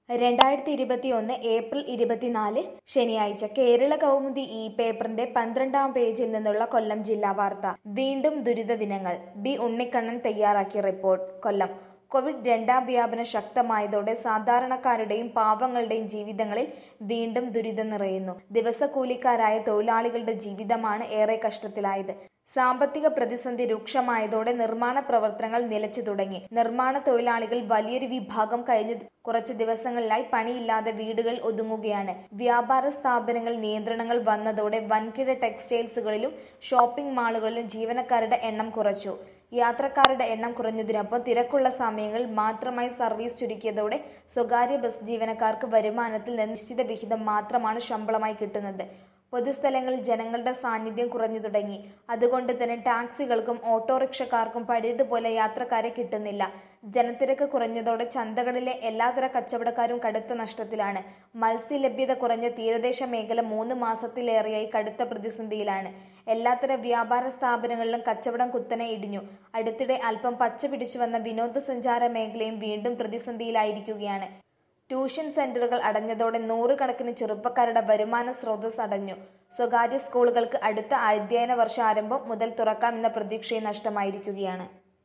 രണ്ടായിരത്തി ഇരുപത്തിയൊന്ന് ഏപ്രിൽ ഇരുപത്തിനാല് ശനിയാഴ്ച കേരള കൗമുദി ഈ പേപ്പറിന്റെ പന്ത്രണ്ടാം പേജിൽ നിന്നുള്ള കൊല്ലം ജില്ലാ വാർത്ത വീണ്ടും ദുരിത ദിനങ്ങൾ ബി ഉണ്ണിക്കണ്ണൻ തയ്യാറാക്കിയ റിപ്പോർട്ട് കൊല്ലം കോവിഡ് രണ്ടാം വ്യാപനം ശക്തമായതോടെ സാധാരണക്കാരുടെയും പാവങ്ങളുടെയും ജീവിതങ്ങളിൽ വീണ്ടും ദുരിതം നിറയുന്നു ദിവസക്കൂലിക്കാരായ തൊഴിലാളികളുടെ ജീവിതമാണ് ഏറെ കഷ്ടത്തിലായത് സാമ്പത്തിക പ്രതിസന്ധി രൂക്ഷമായതോടെ നിർമ്മാണ പ്രവർത്തനങ്ങൾ നിലച്ചു തുടങ്ങി നിർമ്മാണ തൊഴിലാളികൾ വലിയൊരു വിഭാഗം കഴിഞ്ഞ കുറച്ച് ദിവസങ്ങളിലായി പണിയില്ലാതെ വീടുകൾ ഒതുങ്ങുകയാണ് വ്യാപാര സ്ഥാപനങ്ങൾ നിയന്ത്രണങ്ങൾ വന്നതോടെ വൻകിട ടെക്സ്റ്റൈൽസുകളിലും ഷോപ്പിംഗ് മാളുകളിലും ജീവനക്കാരുടെ എണ്ണം കുറച്ചു യാത്രക്കാരുടെ എണ്ണം കുറഞ്ഞതിനൊപ്പം തിരക്കുള്ള സമയങ്ങളിൽ മാത്രമായി സർവീസ് ചുരുക്കിയതോടെ സ്വകാര്യ ബസ് ജീവനക്കാർക്ക് വരുമാനത്തിൽ നിശ്ചിത വിഹിതം മാത്രമാണ് ശമ്പളമായി കിട്ടുന്നത് പൊതുസ്ഥലങ്ങളിൽ ജനങ്ങളുടെ സാന്നിധ്യം കുറഞ്ഞു തുടങ്ങി അതുകൊണ്ട് തന്നെ ടാക്സികൾക്കും ഓട്ടോറിക്ഷക്കാർക്കും പഴയതുപോലെ യാത്രക്കാരെ കിട്ടുന്നില്ല ജനത്തിരക്ക് കുറഞ്ഞതോടെ ചന്തകളിലെ എല്ലാതര കച്ചവടക്കാരും കടുത്ത നഷ്ടത്തിലാണ് മത്സ്യലഭ്യത കുറഞ്ഞ തീരദേശ മേഖല മൂന്ന് മാസത്തിലേറെയായി കടുത്ത പ്രതിസന്ധിയിലാണ് എല്ലാത്തര വ്യാപാര സ്ഥാപനങ്ങളിലും കച്ചവടം കുത്തനെ ഇടിഞ്ഞു അടുത്തിടെ അല്പം പച്ച പിടിച്ചു വന്ന വിനോദസഞ്ചാര മേഖലയും വീണ്ടും പ്രതിസന്ധിയിലായിരിക്കുകയാണ് ട്യൂഷൻ സെന്ററുകൾ അടഞ്ഞതോടെ നൂറുകണക്കിന് ചെറുപ്പക്കാരുടെ വരുമാന സ്രോതസ് അടഞ്ഞു സ്വകാര്യ സ്കൂളുകൾക്ക് അടുത്ത അധ്യയന വർഷാരംഭം മുതൽ തുറക്കാമെന്ന പ്രതീക്ഷയും നഷ്ടമായിരിക്കുകയാണ്